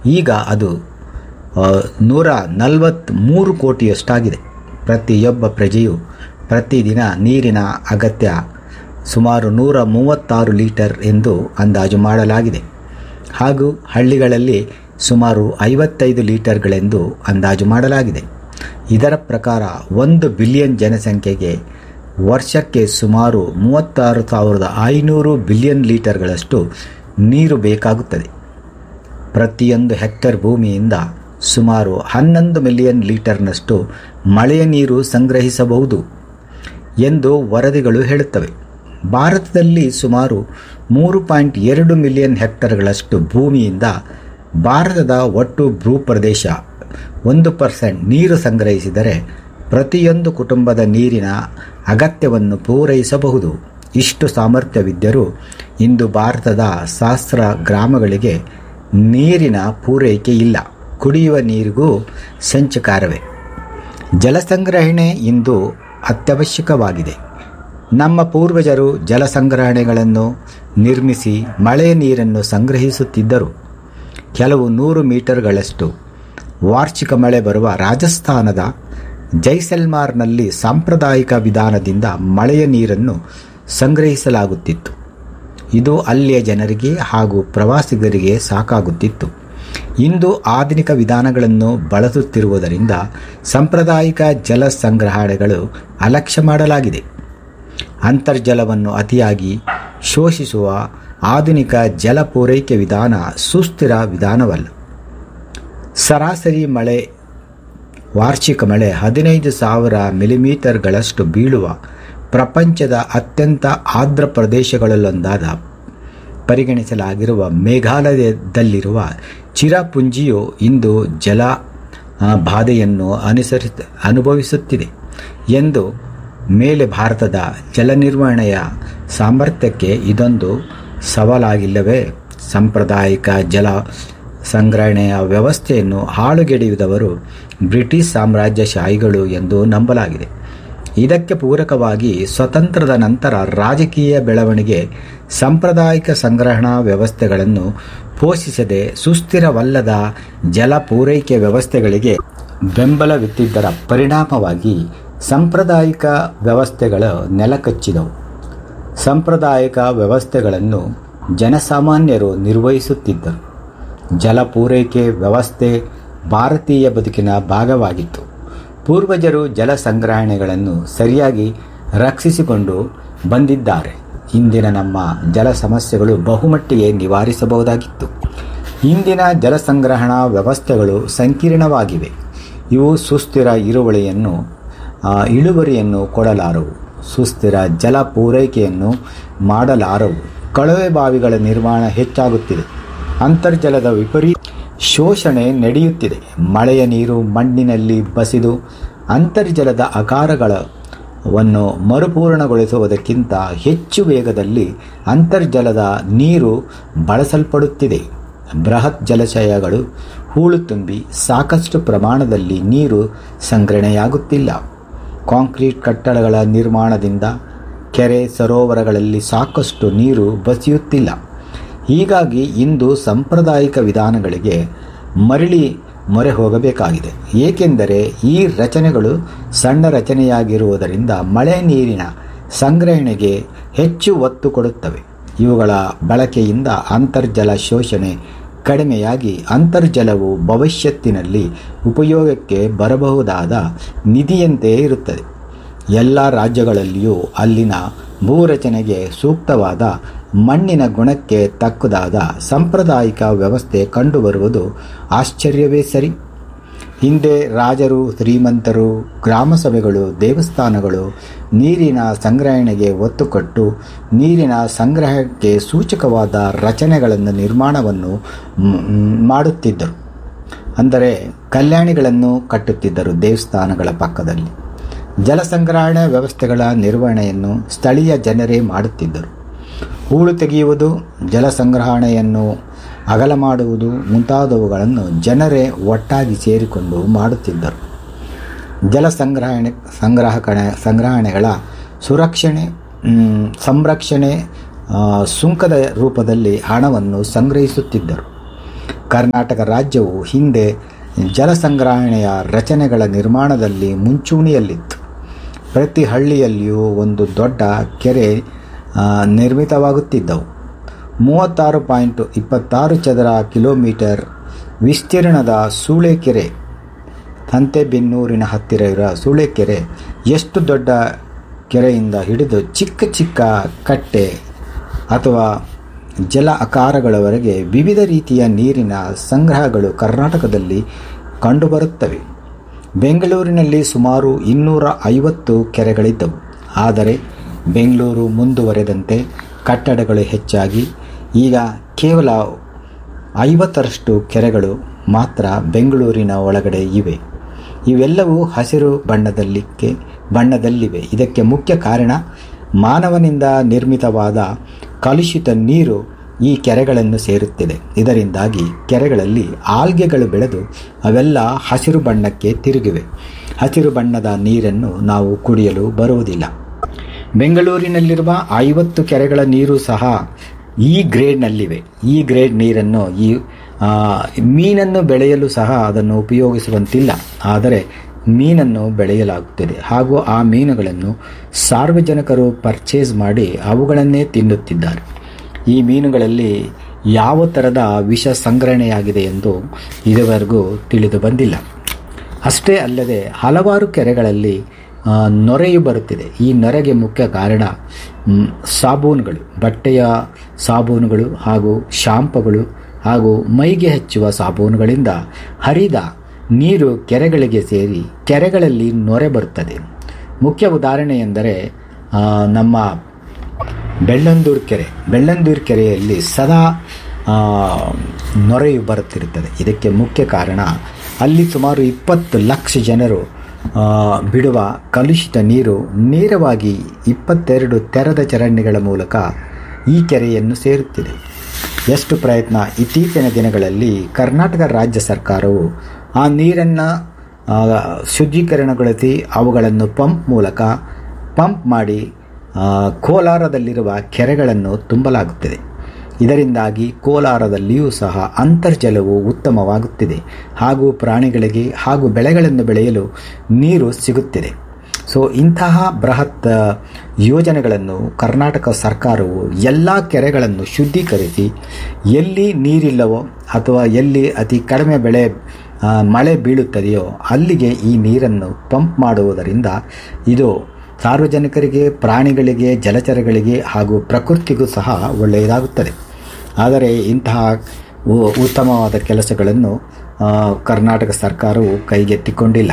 ಈಗ ಅದು ಆ, ನೂರ ನಲವತ್ತ್ಮೂರು ಕೋಟಿಯಷ್ಟಾಗಿದೆ ಪ್ರತಿಯೊಬ್ಬ ಪ್ರಜೆಯು ಪ್ರತಿದಿನ ನೀರಿನ ಅಗತ್ಯ ಸುಮಾರು ನೂರ ಮೂವತ್ತಾರು ಲೀಟರ್ ಎಂದು ಅಂದಾಜು ಮಾಡಲಾಗಿದೆ ಹಾಗೂ ಹಳ್ಳಿಗಳಲ್ಲಿ ಸುಮಾರು ಐವತ್ತೈದು ಲೀಟರ್ಗಳೆಂದು ಅಂದಾಜು ಮಾಡಲಾಗಿದೆ ಇದರ ಪ್ರಕಾರ ಒಂದು ಬಿಲಿಯನ್ ಜನಸಂಖ್ಯೆಗೆ ವರ್ಷಕ್ಕೆ ಸುಮಾರು ಮೂವತ್ತಾರು ಸಾವಿರದ ಐನೂರು ಬಿಲಿಯನ್ ಲೀಟರ್ಗಳಷ್ಟು ನೀರು ಬೇಕಾಗುತ್ತದೆ ಪ್ರತಿಯೊಂದು ಹೆಕ್ಟರ್ ಭೂಮಿಯಿಂದ ಸುಮಾರು ಹನ್ನೊಂದು ಮಿಲಿಯನ್ ಲೀಟರ್ನಷ್ಟು ಮಳೆಯ ನೀರು ಸಂಗ್ರಹಿಸಬಹುದು ಎಂದು ವರದಿಗಳು ಹೇಳುತ್ತವೆ ಭಾರತದಲ್ಲಿ ಸುಮಾರು ಮೂರು ಪಾಯಿಂಟ್ ಎರಡು ಮಿಲಿಯನ್ ಹೆಕ್ಟರ್ಗಳಷ್ಟು ಭೂಮಿಯಿಂದ ಭಾರತದ ಒಟ್ಟು ಭೂಪ್ರದೇಶ ಒಂದು ಪರ್ಸೆಂಟ್ ನೀರು ಸಂಗ್ರಹಿಸಿದರೆ ಪ್ರತಿಯೊಂದು ಕುಟುಂಬದ ನೀರಿನ ಅಗತ್ಯವನ್ನು ಪೂರೈಸಬಹುದು ಇಷ್ಟು ಸಾಮರ್ಥ್ಯವಿದ್ದರೂ ಇಂದು ಭಾರತದ ಸಹಸ್ರ ಗ್ರಾಮಗಳಿಗೆ ನೀರಿನ ಪೂರೈಕೆ ಇಲ್ಲ ಕುಡಿಯುವ ನೀರಿಗೂ ಸಂಚಕಾರವೇ ಜಲಸಂಗ್ರಹಣೆ ಇಂದು ಅತ್ಯವಶ್ಯಕವಾಗಿದೆ ನಮ್ಮ ಪೂರ್ವಜರು ಜಲ ಸಂಗ್ರಹಣೆಗಳನ್ನು ನಿರ್ಮಿಸಿ ಮಳೆಯ ನೀರನ್ನು ಸಂಗ್ರಹಿಸುತ್ತಿದ್ದರು ಕೆಲವು ನೂರು ಮೀಟರ್ಗಳಷ್ಟು ವಾರ್ಷಿಕ ಮಳೆ ಬರುವ ರಾಜಸ್ಥಾನದ ಜೈಸಲ್ಮಾರ್ನಲ್ಲಿ ಸಾಂಪ್ರದಾಯಿಕ ವಿಧಾನದಿಂದ ಮಳೆಯ ನೀರನ್ನು ಸಂಗ್ರಹಿಸಲಾಗುತ್ತಿತ್ತು ಇದು ಅಲ್ಲಿಯ ಜನರಿಗೆ ಹಾಗೂ ಪ್ರವಾಸಿಗರಿಗೆ ಸಾಕಾಗುತ್ತಿತ್ತು ಇಂದು ಆಧುನಿಕ ವಿಧಾನಗಳನ್ನು ಬಳಸುತ್ತಿರುವುದರಿಂದ ಸಾಂಪ್ರದಾಯಿಕ ಜಲ ಸಂಗ್ರಹಣೆಗಳು ಅಲಕ್ಷ್ಯ ಮಾಡಲಾಗಿದೆ ಅಂತರ್ಜಲವನ್ನು ಅತಿಯಾಗಿ ಶೋಷಿಸುವ ಆಧುನಿಕ ಜಲ ಪೂರೈಕೆ ವಿಧಾನ ಸುಸ್ಥಿರ ವಿಧಾನವಲ್ಲ ಸರಾಸರಿ ಮಳೆ ವಾರ್ಷಿಕ ಮಳೆ ಹದಿನೈದು ಸಾವಿರ ಮಿಲಿಮೀಟರ್ಗಳಷ್ಟು ಬೀಳುವ ಪ್ರಪಂಚದ ಅತ್ಯಂತ ಆರ್ದ್ರ ಪ್ರದೇಶಗಳಲ್ಲೊಂದಾದ ಪರಿಗಣಿಸಲಾಗಿರುವ ಮೇಘಾಲಯದಲ್ಲಿರುವ ಚಿರಪುಂಜಿಯು ಇಂದು ಜಲ ಆ, ಬಾಧೆಯನ್ನು ಅನುಸರಿ ಅನುಭವಿಸುತ್ತಿದೆ ಎಂದು ಮೇಲೆ ಭಾರತದ ಜಲ ನಿರ್ವಹಣೆಯ ಸಾಮರ್ಥ್ಯಕ್ಕೆ ಇದೊಂದು ಸವಾಲಾಗಿಲ್ಲವೇ ಸಾಂಪ್ರದಾಯಿಕ ಜಲ ಸಂಗ್ರಹಣೆಯ ವ್ಯವಸ್ಥೆಯನ್ನು ಹಾಳುಗೆಡೆಯುವುದವರು ಬ್ರಿಟಿಷ್ ಸಾಮ್ರಾಜ್ಯಶಾಹಿಗಳು ಎಂದು ನಂಬಲಾಗಿದೆ ಇದಕ್ಕೆ ಪೂರಕವಾಗಿ ಸ್ವತಂತ್ರದ ನಂತರ ರಾಜಕೀಯ ಬೆಳವಣಿಗೆ ಸಾಂಪ್ರದಾಯಿಕ ಸಂಗ್ರಹಣಾ ವ್ಯವಸ್ಥೆಗಳನ್ನು ಪೋಷಿಸದೆ ಸುಸ್ಥಿರವಲ್ಲದ ಜಲ ಪೂರೈಕೆ ವ್ಯವಸ್ಥೆಗಳಿಗೆ ಬೆಂಬಲವಿತ್ತಿದ್ದರ ಪರಿಣಾಮವಾಗಿ ಸಾಂಪ್ರದಾಯಿಕ ವ್ಯವಸ್ಥೆಗಳು ನೆಲಕಚ್ಚಿದವು ಸಾಂಪ್ರದಾಯಿಕ ವ್ಯವಸ್ಥೆಗಳನ್ನು ಜನಸಾಮಾನ್ಯರು ನಿರ್ವಹಿಸುತ್ತಿದ್ದರು ಜಲ ಪೂರೈಕೆ ವ್ಯವಸ್ಥೆ ಭಾರತೀಯ ಬದುಕಿನ ಭಾಗವಾಗಿತ್ತು ಪೂರ್ವಜರು ಜಲ ಸಂಗ್ರಹಣೆಗಳನ್ನು ಸರಿಯಾಗಿ ರಕ್ಷಿಸಿಕೊಂಡು ಬಂದಿದ್ದಾರೆ ಇಂದಿನ ನಮ್ಮ ಜಲ ಸಮಸ್ಯೆಗಳು ಬಹುಮಟ್ಟಿಗೆ ನಿವಾರಿಸಬಹುದಾಗಿತ್ತು ಇಂದಿನ ಜಲ ಸಂಗ್ರಹಣಾ ವ್ಯವಸ್ಥೆಗಳು ಸಂಕೀರ್ಣವಾಗಿವೆ ಇವು ಸುಸ್ಥಿರ ಇಳುವಳಿಯನ್ನು ಆ, ಇಳುವರಿಯನ್ನು ಕೊಡಲಾರವು ಸುಸ್ಥಿರ ಜಲ ಪೂರೈಕೆಯನ್ನು ಮಾಡಲಾರವು ಕೊಳವೆ ಬಾವಿಗಳ ನಿರ್ಮಾಣ ಹೆಚ್ಚಾಗುತ್ತಿದೆ ಅಂತರ್ಜಲದ ವಿಪರೀತ ಶೋಷಣೆ ನಡೆಯುತ್ತಿದೆ ಮಳೆಯ ನೀರು ಮಣ್ಣಿನಲ್ಲಿ ಬಸಿದು ಅಂತರ್ಜಲದ ಆಕಾರಗಳನ್ನು ಮರುಪೂರ್ಣಗೊಳಿಸುವುದಕ್ಕಿಂತ ಹೆಚ್ಚು ವೇಗದಲ್ಲಿ ಅಂತರ್ಜಲದ ನೀರು ಬಳಸಲ್ಪಡುತ್ತಿದೆ ಬೃಹತ್ ಜಲಾಶಯಗಳು ಹೂಳು ತುಂಬಿ ಸಾಕಷ್ಟು ಪ್ರಮಾಣದಲ್ಲಿ ನೀರು ಸಂಗ್ರಹಣೆಯಾಗುತ್ತಿಲ್ಲ ಕಾಂಕ್ರೀಟ್ ಕಟ್ಟಡಗಳ ನಿರ್ಮಾಣದಿಂದ ಕೆರೆ ಸರೋವರಗಳಲ್ಲಿ ಸಾಕಷ್ಟು ನೀರು ಬಸಿಯುತ್ತಿಲ್ಲ ಹೀಗಾಗಿ ಇಂದು ಸಾಂಪ್ರದಾಯಿಕ ವಿಧಾನಗಳಿಗೆ ಮರಳಿ ಮೊರೆ ಹೋಗಬೇಕಾಗಿದೆ ಏಕೆಂದರೆ ಈ ರಚನೆಗಳು ಸಣ್ಣ ರಚನೆಯಾಗಿರುವುದರಿಂದ ಮಳೆ ನೀರಿನ ಸಂಗ್ರಹಣೆಗೆ ಹೆಚ್ಚು ಒತ್ತು ಕೊಡುತ್ತವೆ ಇವುಗಳ ಬಳಕೆಯಿಂದ ಅಂತರ್ಜಲ ಶೋಷಣೆ ಕಡಿಮೆಯಾಗಿ ಅಂತರ್ಜಲವು ಭವಿಷ್ಯತ್ತಿನಲ್ಲಿ ಉಪಯೋಗಕ್ಕೆ ಬರಬಹುದಾದ ನಿಧಿಯಂತೆಯೇ ಇರುತ್ತದೆ ಎಲ್ಲ ರಾಜ್ಯಗಳಲ್ಲಿಯೂ ಅಲ್ಲಿನ ಭೂರಚನೆಗೆ ಸೂಕ್ತವಾದ ಮಣ್ಣಿನ ಗುಣಕ್ಕೆ ತಕ್ಕುದಾದ ಸಾಂಪ್ರದಾಯಿಕ ವ್ಯವಸ್ಥೆ ಕಂಡುಬರುವುದು ಆಶ್ಚರ್ಯವೇ ಸರಿ ಹಿಂದೆ ರಾಜರು ಶ್ರೀಮಂತರು ಗ್ರಾಮ ಸಭೆಗಳು ದೇವಸ್ಥಾನಗಳು ನೀರಿನ ಸಂಗ್ರಹಣೆಗೆ ಒತ್ತು ಕೊಟ್ಟು ನೀರಿನ ಸಂಗ್ರಹಕ್ಕೆ ಸೂಚಕವಾದ ರಚನೆಗಳನ್ನು ನಿರ್ಮಾಣವನ್ನು ಮ್, ಮಾಡುತ್ತಿದ್ದರು ಅಂದರೆ ಕಲ್ಯಾಣಿಗಳನ್ನು ಕಟ್ಟುತ್ತಿದ್ದರು ದೇವಸ್ಥಾನಗಳ ಪಕ್ಕದಲ್ಲಿ ಜಲ ಸಂಗ್ರಹಣಾ ವ್ಯವಸ್ಥೆಗಳ ನಿರ್ವಹಣೆಯನ್ನು ಸ್ಥಳೀಯ ಜನರೇ ಮಾಡುತ್ತಿದ್ದರು ಹೂಳು ತೆಗೆಯುವುದು ಜಲ ಸಂಗ್ರಹಣೆಯನ್ನು ಅಗಲ ಮಾಡುವುದು ಮುಂತಾದವುಗಳನ್ನು ಜನರೇ ಒಟ್ಟಾಗಿ ಸೇರಿಕೊಂಡು ಮಾಡುತ್ತಿದ್ದರು ಜಲ ಸಂಗ್ರಹಣೆ ಸಂಗ್ರಾಹಕಣ ಸಂಗ್ರಹಣೆಗಳ ಸುರಕ್ಷಣೆ ಮ್, ಸಂರಕ್ಷಣೆ ಆ, ಸುಂಕದ ರೂಪದಲ್ಲಿ ಹಣವನ್ನು ಸಂಗ್ರಹಿಸುತ್ತಿದ್ದರು ಕರ್ನಾಟಕ ರಾಜ್ಯವು ಹಿಂದೆ ಜಲ ಸಂಗ್ರಹಣೆಯ ರಚನೆಗಳ ನಿರ್ಮಾಣದಲ್ಲಿ ಮುಂಚೂಣಿಯಲ್ಲಿತ್ತು ಪ್ರತಿ ಹಳ್ಳಿಯಲ್ಲಿಯೂ ಒಂದು ದೊಡ್ಡ ಕೆರೆ ಆ, ನಿರ್ಮಿತವಾಗುತ್ತಿದ್ದವು ಮೂವತ್ತಾರು ಪಾಯಿಂಟ್ ಇಪ್ಪತ್ತಾರು ಚದರ ಕಿಲೋಮೀಟರ್ ವಿಸ್ತೀರ್ಣದ ಸೂಳೆಕೆರೆ ಸಂತೆಬೆನ್ನೂರಿನ ಹತ್ತಿರ ಇರುವ ಸೂಳೆಕೆರೆ ಎಷ್ಟು ದೊಡ್ಡ ಕೆರೆಯಿಂದ ಹಿಡಿದು ಚಿಕ್ಕ ಚಿಕ್ಕ ಕಟ್ಟೆ ಅಥವಾ ಜಲ ಆಕಾರಗಳವರೆಗೆ ವಿವಿಧ ರೀತಿಯ ನೀರಿನ ಸಂಗ್ರಹಗಳು ಕರ್ನಾಟಕದಲ್ಲಿ ಕಂಡುಬರುತ್ತವೆ ಬೆಂಗಳೂರಿನಲ್ಲಿ ಸುಮಾರು ಇನ್ನೂರ ಐವತ್ತು ಕೆರೆಗಳಿದ್ದವು ಆದರೆ ಬೆಂಗಳೂರು ಮುಂದುವರೆದಂತೆ ಕಟ್ಟಡಗಳು ಹೆಚ್ಚಾಗಿ ಈಗ ಕೇವಲ ಐವತ್ತರಷ್ಟು ಕೆರೆಗಳು ಮಾತ್ರ ಬೆಂಗಳೂರಿನ ಒಳಗಡೆ ಇವೆ ಇವೆಲ್ಲವೂ ಹಸಿರು ಬಣ್ಣದಲ್ಲಿಕ್ಕೆ ಬಣ್ಣದಲ್ಲಿವೆ ಇದಕ್ಕೆ ಮುಖ್ಯ ಕಾರಣ ಮಾನವನಿಂದ ನಿರ್ಮಿತವಾದ ಕಲುಷಿತ ನೀರು ಈ ಕೆರೆಗಳನ್ನು ಸೇರುತ್ತಿದೆ ಇದರಿಂದಾಗಿ ಕೆರೆಗಳಲ್ಲಿ ಆಲ್ಗೆಗಳು ಬೆಳೆದು ಅವೆಲ್ಲ ಹಸಿರು ಬಣ್ಣಕ್ಕೆ ತಿರುಗಿವೆ ಹಸಿರು ಬಣ್ಣದ ನೀರನ್ನು ನಾವು ಕುಡಿಯಲು ಬರುವುದಿಲ್ಲ ಬೆಂಗಳೂರಿನಲ್ಲಿರುವ ಐವತ್ತು ಕೆರೆಗಳ ನೀರು ಸಹ ಈ ಗ್ರೇಡ್ನಲ್ಲಿವೆ ಈ ಗ್ರೇಡ್ ನೀರನ್ನು ಈ ಆ, ಮೀನನ್ನು ಬೆಳೆಯಲು ಸಹ ಅದನ್ನು ಉಪಯೋಗಿಸುವಂತಿಲ್ಲ ಆದರೆ ಮೀನನ್ನು ಬೆಳೆಯಲಾಗುತ್ತಿದೆ ಹಾಗೂ ಆ ಮೀನುಗಳನ್ನು ಸಾರ್ವಜನಿಕರು ಪರ್ಚೇಸ್ ಮಾಡಿ ಅವುಗಳನ್ನೇ ತಿನ್ನುತ್ತಿದ್ದಾರೆ ಈ ಮೀನುಗಳಲ್ಲಿ ಯಾವ ಥರದ ವಿಷ ಸಂಗ್ರಹಣೆಯಾಗಿದೆ ಎಂದು ಇದುವರೆಗೂ ತಿಳಿದು ಬಂದಿಲ್ಲ ಅಷ್ಟೇ ಅಲ್ಲದೆ ಹಲವಾರು ಕೆರೆಗಳಲ್ಲಿ ಆ, ನೊರೆಯು ಬರುತ್ತಿದೆ ಈ ನೊರೆಗೆ ಮುಖ್ಯ ಕಾರಣ ಮ್, ಸಾಬೂನುಗಳು ಬಟ್ಟೆಯ ಸಾಬೂನುಗಳು ಹಾಗೂ ಶಾಂಪುಗಳು ಹಾಗೂ ಮೈಗೆ ಹಚ್ಚುವ ಸಾಬೂನುಗಳಿಂದ ಹರಿದ ನೀರು ಕೆರೆಗಳಿಗೆ ಸೇರಿ ಕೆರೆಗಳಲ್ಲಿ ನೊರೆ ಬರುತ್ತದೆ ಮುಖ್ಯ ಉದಾಹರಣೆ ಎಂದರೆ ಆ, ನಮ್ಮ ಬೆಳ್ಳಂದೂರು ಕೆರೆ ಬೆಳ್ಳಂದೂರು ಕೆರೆಯಲ್ಲಿ ಸದಾ ಆ, ನೊರೆಯು ಬರುತ್ತಿರುತ್ತದೆ ಇದಕ್ಕೆ ಮುಖ್ಯ ಕಾರಣ ಅಲ್ಲಿ ಸುಮಾರು ಇಪ್ಪತ್ತು ಲಕ್ಷ ಜನರು ಆ, ಬಿಡುವ ಕಲುಷಿತ ನೀರು ನೇರವಾಗಿ ಇಪ್ಪತ್ತೆರಡು ತೆರೆದ ಚರಂಡಿಗಳ ಮೂಲಕ ಈ ಕೆರೆಯನ್ನು ಸೇರುತ್ತಿದೆ ಎಷ್ಟು ಪ್ರಯತ್ನ ಇತ್ತೀಚಿನ ದಿನಗಳಲ್ಲಿ ಕರ್ನಾಟಕ ರಾಜ್ಯ ಸರ್ಕಾರವು ಆ ನೀರನ್ನು ಆ, ಶುದ್ಧೀಕರಣಗೊಳಿಸಿ ಅವುಗಳನ್ನು ಪಂಪ್ ಮೂಲಕ ಪಂಪ್ ಮಾಡಿ ಆ, ಕೋಲಾರದಲ್ಲಿರುವ ಕೆರೆಗಳನ್ನು ತುಂಬಲಾಗುತ್ತಿದೆ ಇದರಿಂದಾಗಿ ಕೋಲಾರದಲ್ಲಿಯೂ ಸಹ ಅಂತರ್ಜಲವು ಉತ್ತಮವಾಗುತ್ತಿದೆ ಹಾಗೂ ಪ್ರಾಣಿಗಳಿಗೆ ಹಾಗೂ ಬೆಳೆಗಳನ್ನು ಬೆಳೆಯಲು ನೀರು ಸಿಗುತ್ತಿದೆ ಸೊ ಇಂತಹ ಬೃಹತ್ ಆ, ಯೋಜನೆಗಳನ್ನು ಕರ್ನಾಟಕ ಸರ್ಕಾರವು ಎಲ್ಲ ಕೆರೆಗಳನ್ನು ಶುದ್ಧೀಕರಿಸಿ ಎಲ್ಲಿ ನೀರಿಲ್ಲವೋ ಅಥವಾ ಎಲ್ಲಿ ಅತಿ ಕಡಿಮೆ ಬೆಳೆ ಆ, ಮಳೆ ಬೀಳುತ್ತದೆಯೋ ಅಲ್ಲಿಗೆ ಈ ನೀರನ್ನು ಪಂಪ್ ಮಾಡುವುದರಿಂದ ಇದು ಸಾರ್ವಜನಿಕರಿಗೆ ಪ್ರಾಣಿಗಳಿಗೆ ಜಲಚರಗಳಿಗೆ ಹಾಗೂ ಪ್ರಕೃತಿಗೂ ಸಹ ಒಳ್ಳೆಯದಾಗುತ್ತದೆ ಆದರೆ ಇಂತಹ ಉ- ಉತ್ತಮವಾದ ಕೆಲಸಗಳನ್ನು ಆ, ಕರ್ನಾಟಕ ಸರ್ಕಾರವು ಕೈಗೆತ್ತಿಕೊಂಡಿಲ್ಲ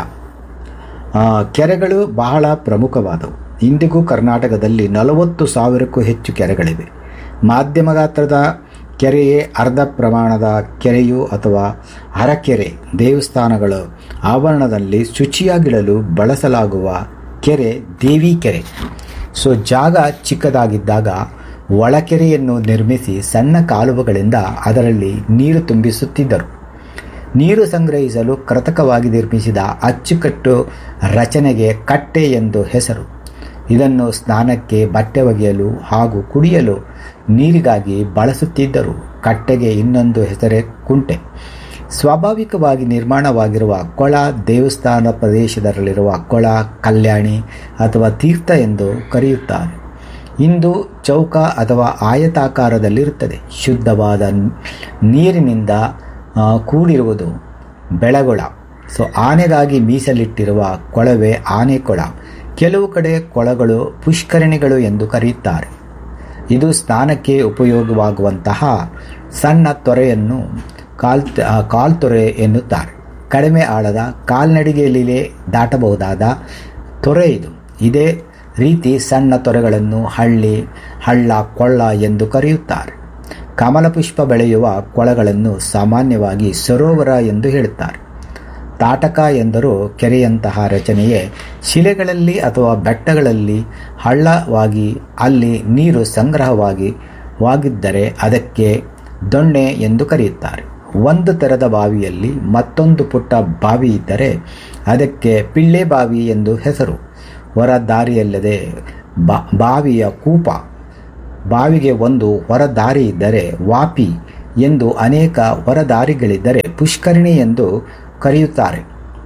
ಆ, ಕೆರೆಗಳು ಬಹಳ ಪ್ರಮುಖವಾದವು ಇಂದಿಗೂ ಕರ್ನಾಟಕದಲ್ಲಿ ನಲವತ್ತು ಸಾವಿರಕ್ಕೂ ಹೆಚ್ಚು ಕೆರೆಗಳಿವೆ ಮಾಧ್ಯಮ ಗಾತ್ರದ ಕೆರೆಯೇ ಅರ್ಧ ಪ್ರಮಾಣದ ಕೆರೆಯು ಅಥವಾ ಅರಕೆರೆ ದೇವಸ್ಥಾನಗಳ ಆವರಣದಲ್ಲಿ ಶುಚಿಯಾಗಿಡಲು ಬಳಸಲಾಗುವ ಕೆರೆ ದೇವಿ ಕೆರೆ ಸೊ ಜಾಗ ಚಿಕ್ಕದಾಗಿದ್ದಾಗ ಒಳಕೆರೆಯನ್ನು ನಿರ್ಮಿಸಿ ಸಣ್ಣ ಕಾಲುವೆಗಳಿಂದ ಅದರಲ್ಲಿ ನೀರು ತುಂಬಿಸುತ್ತಿದ್ದರು ನೀರು ಸಂಗ್ರಹಿಸಲು ಕೃತಕವಾಗಿ ನಿರ್ಮಿಸಿದ ಅಚ್ಚುಕಟ್ಟು ರಚನೆಗೆ ಕಟ್ಟೆ ಎಂದು ಹೆಸರು ಇದನ್ನು ಸ್ನಾನಕ್ಕೆ ಬಟ್ಟೆ ಒಗೆಯಲು ಹಾಗೂ ಕುಡಿಯಲು ನೀರಿಗಾಗಿ ಬಳಸುತ್ತಿದ್ದರು ಕಟ್ಟೆಗೆ ಇನ್ನೊಂದು ಹೆಸರೇ ಕುಂಟೆ ಸ್ವಾಭಾವಿಕವಾಗಿ ನಿರ್ಮಾಣವಾಗಿರುವ ಕೊಳ ದೇವಸ್ಥಾನ ಪ್ರದೇಶದಲ್ಲಿರುವ ಕೊಳ ಕಲ್ಯಾಣಿ ಅಥವಾ ತೀರ್ಥ ಎಂದು ಕರೆಯುತ್ತಾರೆ ಇಂದು ಚೌಕ ಅಥವಾ ಆಯತಾಕಾರದಲ್ಲಿರುತ್ತದೆ ಶುದ್ಧವಾದ ನೀರಿನಿಂದ ಆ, ಕೂಡಿರುವುದು ಬೆಳಗೊಳ ಸೊ ಆನೆಗಾಗಿ ಮೀಸಲಿಟ್ಟಿರುವ ಕೊಳವೆ ಆನೆ ಕೊಳ ಕೆಲವು ಕಡೆ ಕೊಳಗಳು ಪುಷ್ಕರಣಿಗಳು ಎಂದು ಕರೆಯುತ್ತಾರೆ ಇದು ಸ್ನಾನಕ್ಕೆ ಉಪಯೋಗವಾಗುವಂತಹ ಸಣ್ಣ ತೊರೆಯನ್ನು ಕಾಲ್ ಆ, ಕಾಲ್ತೊರೆ ಎನ್ನುತ್ತಾರೆ ಕಡಿಮೆ ಆಳದ ಕಾಲ್ನಡಿಗೆಯಲ್ಲಿ ದಾಟಬಹುದಾದ ತೊರೆ ಇದು ಇದೇ ರೀತಿ ಸಣ್ಣ ತೊರೆಗಳನ್ನು ಹಳ್ಳಿ ಹಳ್ಳ ಕೊಳ್ಳ ಎಂದು ಕರೆಯುತ್ತಾರೆ ಕಮಲಪುಷ್ಪ ಬೆಳೆಯುವ ಕೊಳಗಳನ್ನು ಸಾಮಾನ್ಯವಾಗಿ ಸರೋವರ ಎಂದು ಹೇಳುತ್ತಾರೆ ತಾಟಕ ಎಂದರೂ ಕೆರೆಯಂತಹ ರಚನೆಯೇ ಶಿಲೆಗಳಲ್ಲಿ ಅಥವಾ ಬೆಟ್ಟಗಳಲ್ಲಿ ಹಳ್ಳವಾಗಿ ಅಲ್ಲಿ ನೀರು ಸಂಗ್ರಹವಾಗಿ ವಾಗಿದ್ದರೆ ಅದಕ್ಕೆ ದೊಣ್ಣೆ ಎಂದು ಕರೆಯುತ್ತಾರೆ ಒಂದು ತೆರೆದ ಬಾವಿಯಲ್ಲಿ ಮತ್ತೊಂದು ಪುಟ್ಟ ಬಾವಿ ಇದ್ದರೆ ಅದಕ್ಕೆ ಪಿಳ್ಳೆ ಬಾವಿ ಎಂದು ಹೆಸರು ಹೊರ ದಾರಿಯಲ್ಲದೆ ಬಾ ಬಾವಿಯ ಕೂಪ ಬಾವಿಗೆ ಒಂದು ಹೊರ ದಾರಿ ಇದ್ದರೆ ವಾಪಿ ಎಂದು ಅನೇಕ ಹೊರದಾರಿಗಳಿದ್ದರೆ ಪುಷ್ಕರಿಣಿ ಎಂದು ಕರೆಯುತ್ತಾರೆ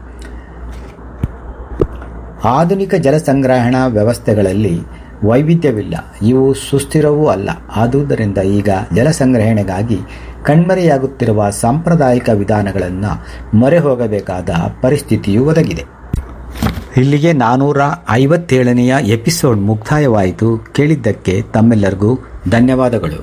ಆಧುನಿಕ ಜಲ ಸಂಗ್ರಹಣಾ ವ್ಯವಸ್ಥೆಗಳಲ್ಲಿ ವೈವಿಧ್ಯವಿಲ್ಲ ಇವು ಸುಸ್ಥಿರವೂ ಅಲ್ಲ ಆದುದರಿಂದ ಈಗ ಜಲ ಸಂಗ್ರಹಣೆಗಾಗಿ ಕಣ್ಮರೆಯಾಗುತ್ತಿರುವ ಸಾಂಪ್ರದಾಯಿಕ ವಿಧಾನಗಳನ್ನು ಮೊರೆ ಹೋಗಬೇಕಾದ ಪರಿಸ್ಥಿತಿಯು ಒದಗಿದೆ ಇಲ್ಲಿಗೆ ನಾನೂರ ಐವತ್ತೇಳನೆಯ ಎಪಿಸೋಡ್ ಮುಕ್ತಾಯವಾಯಿತು ಕೇಳಿದ್ದಕ್ಕೆ ತಮ್ಮೆಲ್ಲರಿಗೂ ಧನ್ಯವಾದಗಳು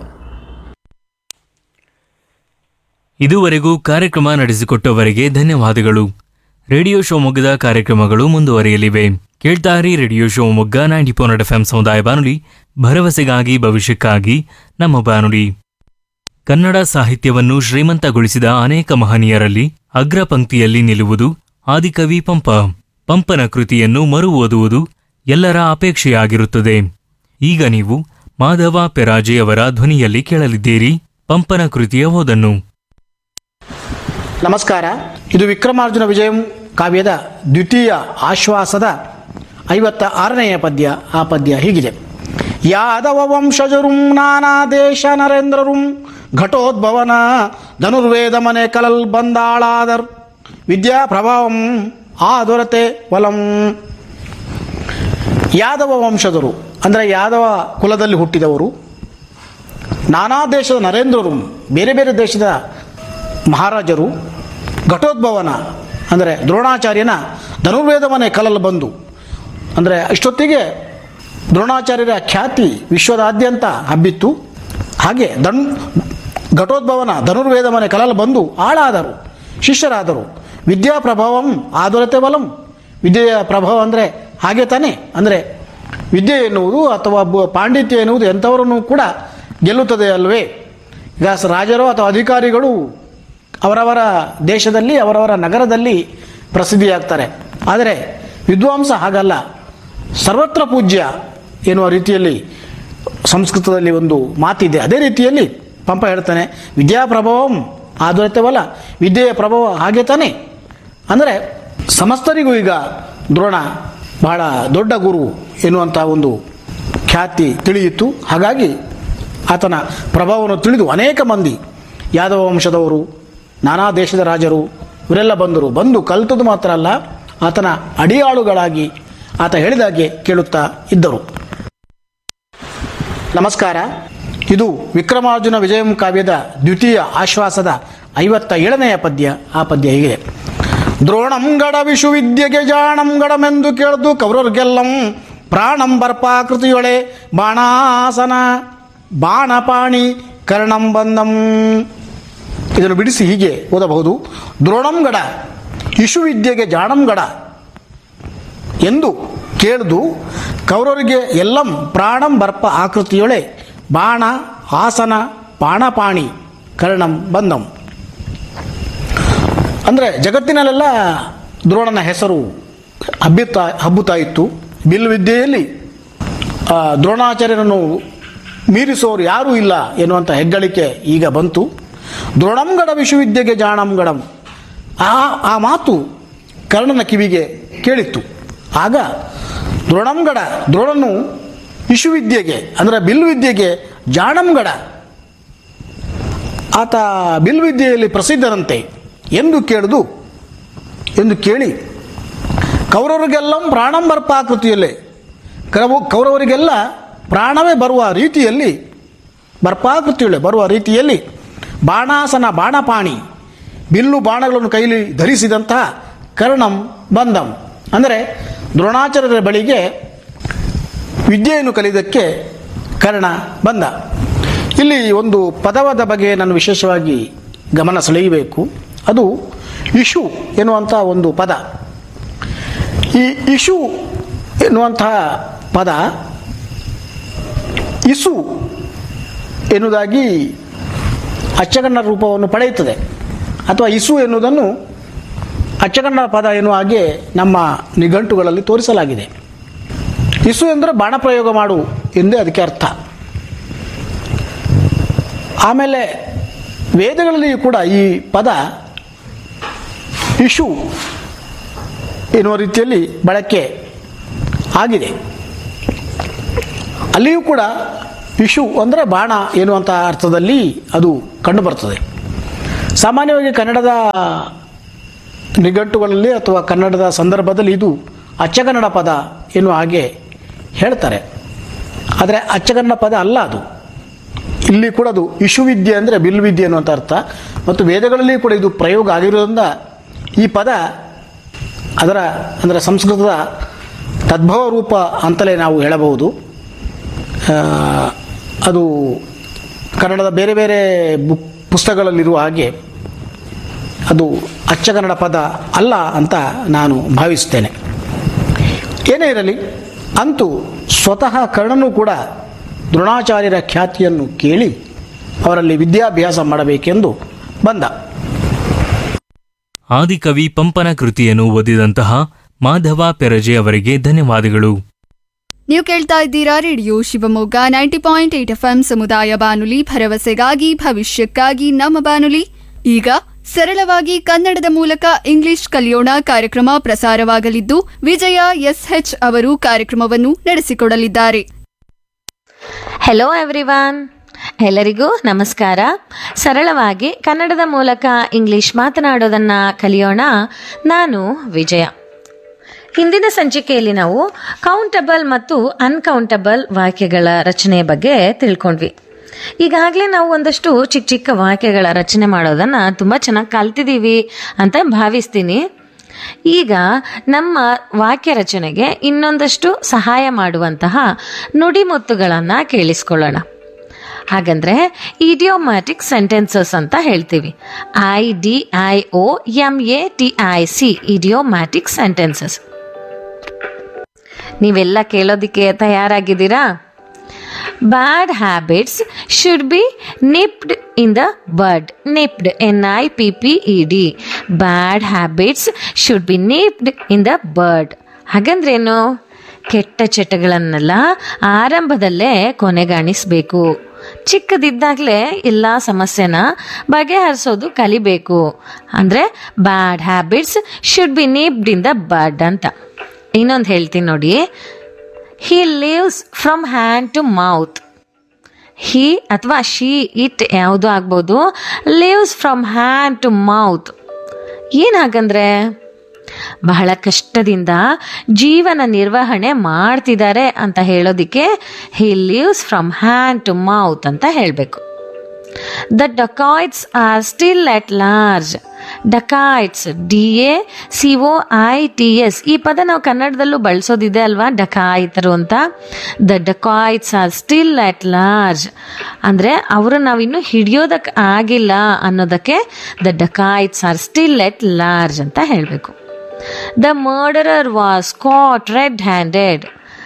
ಇದುವರೆಗೂ ಕಾರ್ಯಕ್ರಮ ನಡೆಸಿಕೊಟ್ಟವರಿಗೆ ಧನ್ಯವಾದಗಳು ರೇಡಿಯೋ ಶಿವಮೊಗ್ಗದ ಕಾರ್ಯಕ್ರಮಗಳು ಮುಂದುವರಿಯಲಿವೆ ಕೇಳ್ತಾರಿ radio Shivamogga ninety four F M ಸಮುದಾಯ ಬಾನುಲಿ ಭರವಸೆಗಾಗಿ ಭವಿಷ್ಯಕ್ಕಾಗಿ ನಮ್ಮ ಬಾನುಲಿ ಕನ್ನಡ ಸಾಹಿತ್ಯವನ್ನು ಶ್ರೀಮಂತಗೊಳಿಸಿದ ಅನೇಕ ಮಹನೀಯರಲ್ಲಿ ಅಗ್ರ ಪಂಕ್ತಿಯಲ್ಲಿ ನಿಲ್ಲುವುದು ಆದಿಕವಿ ಪಂಪ ಪಂಪನ ಕೃತಿಯನ್ನು ಮರು ಓದುವುದು ಎಲ್ಲರ ಅಪೇಕ್ಷೆಯಾಗಿರುತ್ತದೆ ಈಗ ನೀವು ಮಾಧವ ಪೆರಾಜೆಯವರ ಧ್ವನಿಯಲ್ಲಿ ಕೇಳಲಿದ್ದೀರಿ ಪಂಪನ ಕೃತಿಯ ಓದನ್ನು ನಮಸ್ಕಾರ ಇದು ವಿಕ್ರಮಾರ್ಜುನ ವಿಜಯಂ ಕಾವ್ಯದ ದ್ವಿತೀಯ ಆಶ್ವಾಸದ ಐವತ್ತ ಆರನೆಯ ಪದ್ಯ ಆ ಪದ್ಯ ಹೀಗಿದೆ ಯಾದವ ವಂಶಜರುಂ ನಾನಾ ದೇಶ ನರೇಂದ್ರರುಂ ಘಟೋದ್ಭವನ ಧನುರ್ವೇದ ಮನೆ ಕಲಲ್ ಬಂದಾಳಾದರ್ ವಿದ್ಯಾ ಪ್ರಭಾವಂ ಆ ದೊರತೆ ವಲಂ ಯಾದವ ವಂಶದರು ಅಂದರೆ ಯಾದವ ಕುಲದಲ್ಲಿ ಹುಟ್ಟಿದವರು ನಾನಾ ದೇಶದ ನರೇಂದ್ರರು ಬೇರೆ ಬೇರೆ ದೇಶದ ಮಹಾರಾಜರು ಘಟೋದ್ಭವನ ಅಂದರೆ ದ್ರೋಣಾಚಾರ್ಯನ ಧನುರ್ವೇದವನ್ನೇ ಕಲಲು ಬಂದು ಅಂದರೆ ಇಷ್ಟೊತ್ತಿಗೆ ದ್ರೋಣಾಚಾರ್ಯರ ಖ್ಯಾತಿ ವಿಶ್ವದಾದ್ಯಂತ ಹಬ್ಬಿತ್ತು ಹಾಗೆ ದನ್ ಘಟೋದ್ಭವನ ಧನುರ್ವೇದವನ್ನೇ ಕಲಲು ಬಂದು ಆಳಾದರು ಶಿಷ್ಯರಾದರು ವಿದ್ಯಾ ಪ್ರಭಾವಂ ಆದೊರತೆ ಬಲಂ ವಿದ್ಯೆಯ ಪ್ರಭಾವ ಅಂದರೆ ಹಾಗೆ ತಾನೇ ಅಂದರೆ ವಿದ್ಯೆ ಎನ್ನುವುದು ಅಥವಾ ಬ- ಪಾಂಡಿತ್ಯ ಎನ್ನುವುದು ಎಂಥವರನ್ನು ಕೂಡ ಗೆಲ್ಲುತ್ತದೆ ಅಲ್ವೇ ಈಗ ಸ- ರಾಜರು ಅಥವಾ ಅಧಿಕಾರಿಗಳು ಅವರವರ ದೇಶದಲ್ಲಿ ಅವರವರ ನಗರದಲ್ಲಿ ಪ್ರಸಿದ್ಧಿಯಾಗ್ತಾರೆ ಆದರೆ ವಿದ್ವಾಂಸ ಹಾಗಲ್ಲ ಸರ್ವತ್ರ ಪೂಜ್ಯ ಎನ್ನುವ ರೀತಿಯಲ್ಲಿ ಸಂಸ್ಕೃತದಲ್ಲಿ ಒಂದು ಮಾತಿದೆ ಅದೇ ರೀತಿಯಲ್ಲಿ ಪಂಪ ಹೇಳ್ತಾನೆ ವಿದ್ಯಾ ಪ್ರಭಾವಂ ಆದೊರೆತವಲ್ಲ ವಿದ್ಯೆಯ ಪ್ರಭಾವ ಹಾಗೆ ತಾನೇ ಅಂದರೆ ಸಮಸ್ತರಿಗೂ ಈಗ ದ್ರೋಣ ಬಹಳ ದೊಡ್ಡ ಗುರು ಎನ್ನುವಂಥ ಒಂದು ಖ್ಯಾತಿ ತಿಳಿಯಿತು ಹಾಗಾಗಿ ಆತನ ಪ್ರಭಾವವನ್ನು ತಿಳಿದು ಅನೇಕ ಮಂದಿ ಯಾದವ ವಂಶದವರು ನಾನಾ ದೇಶದ ರಾಜರು ಇವರೆಲ್ಲ ಬಂದರು ಬಂದು ಕಲಿತದ್ದು ಮಾತ್ರ ಅಲ್ಲ ಆತನ ಅಡಿಯಾಳುಗಳಾಗಿ ಆತ ಹೇಳಿದಾಗೆ ಕೇಳುತ್ತಾ ಇದ್ದರು ನಮಸ್ಕಾರ ಇದು ವಿಕ್ರಮಾರ್ಜುನ ವಿಜಯಂ ಕಾವ್ಯದ ದ್ವಿತೀಯ ಆಶ್ವಾಸದ ಐವತ್ತ ಏಳನೆಯ ಪದ್ಯ ಆ ಪದ್ಯ ಹೀಗೆ ದ್ರೋಣಂಗಡ ವಿಶ್ವವಿದ್ಯೆಗೆ ಜಾಣಂಗಡಮೆಂದು ಕೇಳ್ದು ಕೌರರ್ಗೆಲ್ಲಂ ಪ್ರಾಣಂ ಬರ್ಪಾಕೃತಿಯೊಳೆ ಬಾಣಾಸನ ಬಾಣಪಾಣಿ ಕರ್ಣಂ ಬಂದಂ ಇದನ್ನು ಬಿಡಿಸಿ ಹೀಗೆ ಓದಬಹುದು ದ್ರೋಣಂಗಡ ಇಶುವಿದ್ಯೆಗೆ ಜಾಣಂಗಡ ಎಂದು ಕೇಳಿದು ಕೌರವರಿಗೆ ಎಲ್ಲಂ ಪ್ರಾಣಂ ಬರ್ಪ ಆಕೃತಿಯೊಳೆ ಬಾಣ ಆಸನ ಬಾಣಪಾಣಿ ಕರ್ಣಂ ಬಂದಂ ಅಂದರೆ ಜಗತ್ತಿನಲ್ಲೆಲ್ಲ ದ್ರೋಣನ ಹೆಸರು ಹಬ್ಬಿತಾ ಹಬ್ಬುತ್ತಾ ಇತ್ತು ಬಿಲ್ ವಿದ್ಯೆಯಲ್ಲಿ ಆ, ದ್ರೋಣಾಚಾರ್ಯರನ್ನು ಮೀರಿಸೋರು ಯಾರೂ ಇಲ್ಲ ಎನ್ನುವಂಥ ಹೆಗ್ಗಳಿಕೆ ಈಗ ಬಂತು ದ್ರೋಣಂಗಡ ವಿಶ್ವವಿದ್ಯೆಗೆ ಜಾಣಂಗಡಂ ಆ ಆ ಮಾತು ಕರ್ಣನ ಕಿವಿಗೆ ಕೇಳಿತ್ತು ಆಗ ದ್ರೋಣಂಗಡ ದ್ರೋಣನು ವಿಶ್ವವಿದ್ಯೆಗೆ ಅಂದರೆ ಬಿಲ್ವಿದ್ಯೆಗೆ ಜಾಣಂಗಡ ಆತ ಬಿಲ್ವಿದ್ಯೆಯಲ್ಲಿ ಪ್ರಸಿದ್ಧರಂತೆ ಎಂದು ಕೇಳಿದು ಎಂದು ಕೇಳಿ ಕೌರವರಿಗೆಲ್ಲ ಪ್ರಾಣಂ ಬರ್ಪಾಕೃತಿಯಲ್ಲೇ ಕೌರವ ಕೌರವರಿಗೆಲ್ಲ ಪ್ರಾಣವೇ ಬರುವ ರೀತಿಯಲ್ಲಿ ಬರ್ಪಾಕೃತಿಯಲ್ಲೇ ಬರುವ ರೀತಿಯಲ್ಲಿ ಬಾಣಾಸನ ಬಾಣಪಾಣಿ ಬಿಲ್ಲು ಬಾಣಗಳನ್ನು ಕೈಲಿ ಧರಿಸಿದಂತಹ ಕರ್ಣಂ ಬಂದಂ ಅಂದರೆ ದ್ರೋಣಾಚಾರ್ಯರ ಬಳಿಗೆ ವಿದ್ಯೆಯನ್ನು ಕಲಿಯೋದಕ್ಕೆ ಕರ್ಣ ಬಂದ ಇಲ್ಲಿ ಒಂದು ಪದವಾದ ಬಗ್ಗೆ ನಾನು ವಿಶೇಷವಾಗಿ ಗಮನ ಸೆಳೆಯಬೇಕು ಅದು ಇಶು ಎನ್ನುವಂಥ ಒಂದು ಪದ ಈ ಇಶು ಎನ್ನುವಂತಹ ಪದ ಇಸು ಎನ್ನುವುದಾಗಿ ಅಚ್ಚಗಣ್ಣ ರೂಪವನ್ನು ಪಡೆಯುತ್ತದೆ ಅಥವಾ ಇಸು ಎನ್ನುವುದನ್ನು ಅಚ್ಚಗಣ್ಣ ಪದ ಎನ್ನುವ ಹಾಗೆ ನಮ್ಮ ನಿಘಂಟುಗಳಲ್ಲಿ ತೋರಿಸಲಾಗಿದೆ ಇಸು ಎಂದರೆ ಬಾಣಪ್ರಯೋಗ ಮಾಡು ಎಂದೇ ಅದಕ್ಕೆ ಅರ್ಥ ಆಮೇಲೆ ವೇದಗಳಲ್ಲಿಯೂ ಕೂಡ ಈ ಪದ ಇಶು ಎನ್ನುವ ರೀತಿಯಲ್ಲಿ ಬಳಕೆ ಆಗಿದೆ ಅಲ್ಲಿಯೂ ಕೂಡ ಇಶು ಅಂದರೆ ಬಾಣ ಎನ್ನುವಂಥ ಅರ್ಥದಲ್ಲಿ ಅದು ಕಂಡುಬರ್ತದೆ ಸಾಮಾನ್ಯವಾಗಿ ಕನ್ನಡದ ನಿಘಂಟುಗಳಲ್ಲಿ ಅಥವಾ ಕನ್ನಡದ ಸಂದರ್ಭದಲ್ಲಿ ಇದು ಅಚ್ಚಗನ್ನಡ ಪದ ಎನ್ನುವ ಹಾಗೆ ಹೇಳ್ತಾರೆ ಆದರೆ ಅಚ್ಚಗನ್ನಡ ಪದ ಅಲ್ಲ ಅದು ಇಲ್ಲಿ ಕೂಡ ಅದು ಇಶುವಿದ್ಯೆ ಅಂದರೆ ಬಿಲ್ವಿದ್ಯೆ ಅನ್ನುವಂಥ ಅರ್ಥ ಮತ್ತು ವೇದಗಳಲ್ಲಿ ಕೂಡ ಇದು ಪ್ರಯೋಗ ಆಗಿರೋದ್ರಿಂದ ಈ ಪದ ಅದರ ಅಂದರೆ ಸಂಸ್ಕೃತದ ತದ್ಭವ ರೂಪ ಅಂತಲೇ ನಾವು ಹೇಳಬಹುದು ಆ, ಅದು ಕನ್ನಡದ ಬೇರೆ ಬೇರೆ ಬುಕ್ ಪುಸ್ತಕಗಳಲ್ಲಿರುವ ಹಾಗೆ ಅದು ಅಚ್ಚಗನ್ನಡ ಪದ ಅಲ್ಲ ಅಂತ ನಾನು ಭಾವಿಸುತ್ತೇನೆ ಏನೇ ಇರಲಿ ಅಂತೂ ಸ್ವತಃ ಕರ್ಣನು ಕೂಡ ದ್ರೋಣಾಚಾರ್ಯರ ಖ್ಯಾತಿಯನ್ನು ಕೇಳಿ ಅವರಲ್ಲಿ ವಿದ್ಯಾಭ್ಯಾಸ ಮಾಡಬೇಕೆಂದು ಬಂದ ಆದಿಕವಿ ಪಂಪನ ಕೃತಿಯನ್ನು ಓದಿದಂತಹ ಮಾಧವ ಪೆರಜೆ ಅವರಿಗೆ ಧನ್ಯವಾದಗಳು ನೀವು ಕೇಳ್ತಾ ಇದ್ದೀರಾ radio Shivamogga ninety point eight F ಸಮುದಾಯ ಬಾನುಲಿ ಭರವಸೆಗಾಗಿ ಭವಿಷ್ಯಕ್ಕಾಗಿ ನಮ್ಮ ಬಾನುಲಿ ಈಗ ಸರಳವಾಗಿ ಕನ್ನಡದ ಮೂಲಕ ಇಂಗ್ಲಿಷ್ ಕಲಿಯೋಣ ಕಾರ್ಯಕ್ರಮ ಪ್ರಸಾರವಾಗಲಿದ್ದು ವಿಜಯ ಎಸ್ಎಚ್ ಅವರು ಕಾರ್ಯಕ್ರಮವನ್ನು ನಡೆಸಿಕೊಡಲಿದ್ದಾರೆ ಹೆಲೋ ಎವ್ರಿವಾನ್ ಎಲ್ಲರಿಗೂ ನಮಸ್ಕಾರ ಸರಳವಾಗಿ ಕನ್ನಡದ ಮೂಲಕ ಇಂಗ್ಲಿಷ್ ಮಾತನಾಡೋದನ್ನು ಕಲಿಯೋಣ ನಾನು ವಿಜಯ ಹಿಂದಿನ ಸಂಚಿಕೆಯಲ್ಲಿ ನಾವು ಕೌಂಟಬಲ್ ಮತ್ತು ಅನ್ಕೌಂಟಬಲ್ ವಾಕ್ಯಗಳ ರಚನೆಯ ಬಗ್ಗೆ ತಿಳ್ಕೊಂಡ್ವಿ ಈಗಾಗಲೇ ನಾವು ಒಂದಷ್ಟು ಚಿಕ್ಕ ಚಿಕ್ಕ ವಾಕ್ಯಗಳ ರಚನೆ ಮಾಡೋದನ್ನು ತುಂಬ ಚೆನ್ನಾಗಿ ಕಲ್ತಿದ್ದೀವಿ ಅಂತ ಭಾವಿಸ್ತೀನಿ ಈಗ ನಮ್ಮ ವಾಕ್ಯ ರಚನೆಗೆ ಇನ್ನೊಂದಷ್ಟು ಸಹಾಯ ಮಾಡುವಂತಹ ನುಡಿಮುತ್ತುಗಳನ್ನು ಕೇಳಿಸ್ಕೊಳ್ಳೋಣ ಹಾಗಂದ್ರೆ ಇಡಿಯೋಮ್ಯಾಟಿಕ್ ಸೆಂಟೆನ್ಸಸ್ ಅಂತ ಹೇಳ್ತೀವಿ I D I O M A T I C idiomatic sentences ನೀವೆಲ್ಲ ಕೇಳೋದಕ್ಕೆ ತಯಾರಾಗಿದ್ದೀರಾ bad habits should be nipped in the bud nipped N I P P E D bad habits should be nipped in the bird ಹಾಗಂದ್ರೇನು ಕೆಟ್ಟ ಚಟಗಳನ್ನೆಲ್ಲ ಆರಂಭದಲ್ಲೇ ಕೊನೆಗಾಣಿಸ್ಬೇಕು ಚಿಕ್ಕದಿದ್ದಾಗಲೇ ಎಲ್ಲ ಸಮಸ್ಯೆನ ಬಗೆಹರಿಸೋದು ಕಲಿಬೇಕು ಅಂದರೆ bad habits should be nipped in the bird ಅಂತ ಇನ್ನೊಂದು ಹೇಳ್ತೀನಿ ನೋಡಿ he lives from hand to mouth he ಅಥವಾ ಶಿ ಇಟ್ ಯಾವುದು ಆಗ್ಬೋದು lives from hand to mouth ಏನು ಹಾಗಂದ್ರೆ ಬಹಳ ಕಷ್ಟದಿಂದ ಜೀವನ ನಿರ್ವಹಣೆ ಮಾಡ್ತಿದ್ದಾರೆ ಅಂತ ಹೇಳೋದಿಕ್ಕೆ he lives from hand to mouth ಅಂತ ಹೇಳಬೇಕು the dacoits are still at large dacoits D A C O I T S ಈ ಪದ ನಾವು ಕನ್ನಡದಲ್ಲೂ ಬಳಸೋದಿದೆ ಅಲ್ವಾ ಡಕಾಯಿತರು ಅಂತ the dacoits are still at large ಅಂದರೆ ಅವರು ನಾವಿನ್ನೂ ಹಿಡಿಯೋದಕ್ಕೆ ಆಗಿಲ್ಲ ಅನ್ನೋದಕ್ಕೆ the dacoits are still at large ಅಂತ ಹೇಳಬೇಕು the murderer was caught red handed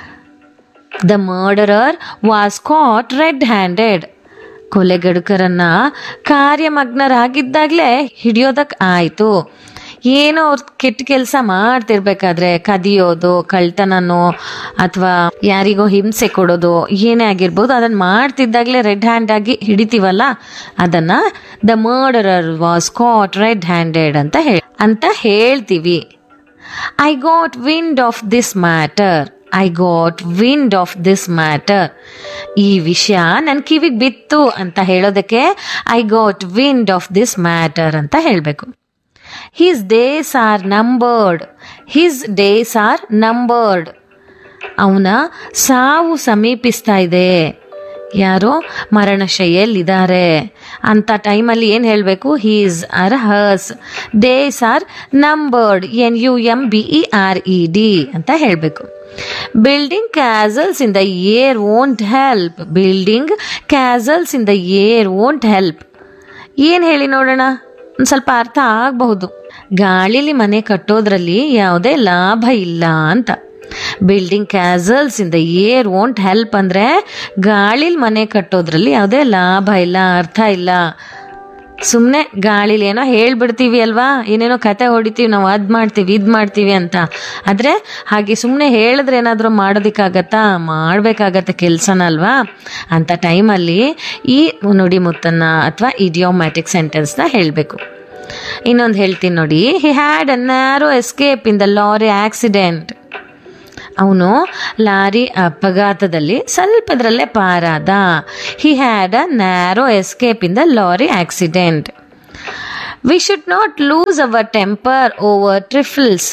the murderer was caught red handed ಕೊಲೆಗಡುಕರನ್ನ ಕಾರ್ಯಮಗ್ನರಾಗಿದ್ದಾಗಲೇ ಹಿಡಿಯೋದಕ್ಕೆ ಆಯಿತು ಏನೋ ಅವ್ರು ಕೆಟ್ಟ ಕೆಲಸ ಮಾಡ್ತಿರ್ಬೇಕಾದ್ರೆ ಕದಿಯೋದು ಕಳ್ತನನೋ ಅಥವಾ ಯಾರಿಗೋ ಹಿಂಸೆ ಕೊಡೋದು ಏನೇ ಆಗಿರ್ಬೋದು ಅದನ್ನು ಮಾಡ್ತಿದ್ದಾಗಲೇ ರೆಡ್ ಹ್ಯಾಂಡ್ ಆಗಿ ಹಿಡಿತೀವಲ್ಲ ಅದನ್ನು the murderer was caught red handed ಅಂತ ಹೇಳಿ ಅಂತ ಹೇಳ್ತೀವಿ I got wind of this matter I got wind of this matter ಈ ವಿಷಯ ನನ್ನ ಕಿವಿಗೆ ಬಿತ್ತು ಅಂತ ಹೇಳೋದಕ್ಕೆ I got wind of this matter ಅಂತ ಹೇಳಬೇಕು his days are numbered his days are numbered ಅವನ ಸಾವು ಸಮೀಪಿಸ್ತಾ ಇದೆ ಯಾರೋ ಮರಣಶೈಲಿದ್ದಾರೆ ಅಂತ ಟೈಮಲ್ಲಿ ಏನು ಹೇಳಬೇಕು he's or hers days are numbered N U M B E R E D ಅಂತ ಹೇಳಬೇಕು building castles in the air won't help building castles in the air won't help ಏನು ಹೇಳಿ ನೋಡೋಣ ಒಂದು ಸ್ವಲ್ಪ ಅರ್ಥ ಆಗಬಹುದು ಗಾಳಿಲಿ ಮನೆ ಕಟ್ಟೋದ್ರಲ್ಲಿ ಯಾವುದೇ ಲಾಭ ಇಲ್ಲ ಅಂತ building castles in the air won't help ಅಂದರೆ ಗಾಳಿಲಿ ಮನೆ ಕಟ್ಟೋದ್ರಲ್ಲಿ ಯಾವುದೇ ಲಾಭ ಇಲ್ಲ ಅರ್ಥ ಇಲ್ಲ ಸುಮ್ಮನೆ ಗಾಳಿಲಿ ಏನೋ ಹೇಳ್ಬಿಡ್ತೀವಿ ಅಲ್ವಾ ಏನೇನೋ ಕತೆ ಹೊಡಿತೀವಿ ನಾವು ಅದು ಮಾಡ್ತೀವಿ ಇದು ಮಾಡ್ತೀವಿ ಅಂತ ಆದರೆ ಹಾಗೆ ಸುಮ್ಮನೆ ಹೇಳಿದ್ರೆ ಏನಾದರೂ ಮಾಡೋದಕ್ಕಾಗತ್ತಾ ಮಾಡಬೇಕಾಗತ್ತೆ ಕೆಲಸನ ಅಲ್ವಾ ಅಂಥ ಟೈಮಲ್ಲಿ ಈ ನುಡಿಮುತ್ತನ್ನು ಅಥವಾ ಇಡಿಯೋಮ್ಯಾಟಿಕ್ ಸೆಂಟೆನ್ಸ್ನ ಹೇಳಬೇಕು ಇನ್ನೊಂದು ಹೇಳ್ತೀನಿ ನೋಡಿ he had a narrow escape in the lorry accident ಅವನು ಲಾರಿ ಅಪಘಾತದಲ್ಲಿ ಸ್ವಲ್ಪದ್ರಲ್ಲೇ ಪಾರಾದ he had a narrow escape in the lorry accident we should not lose our temper over trifles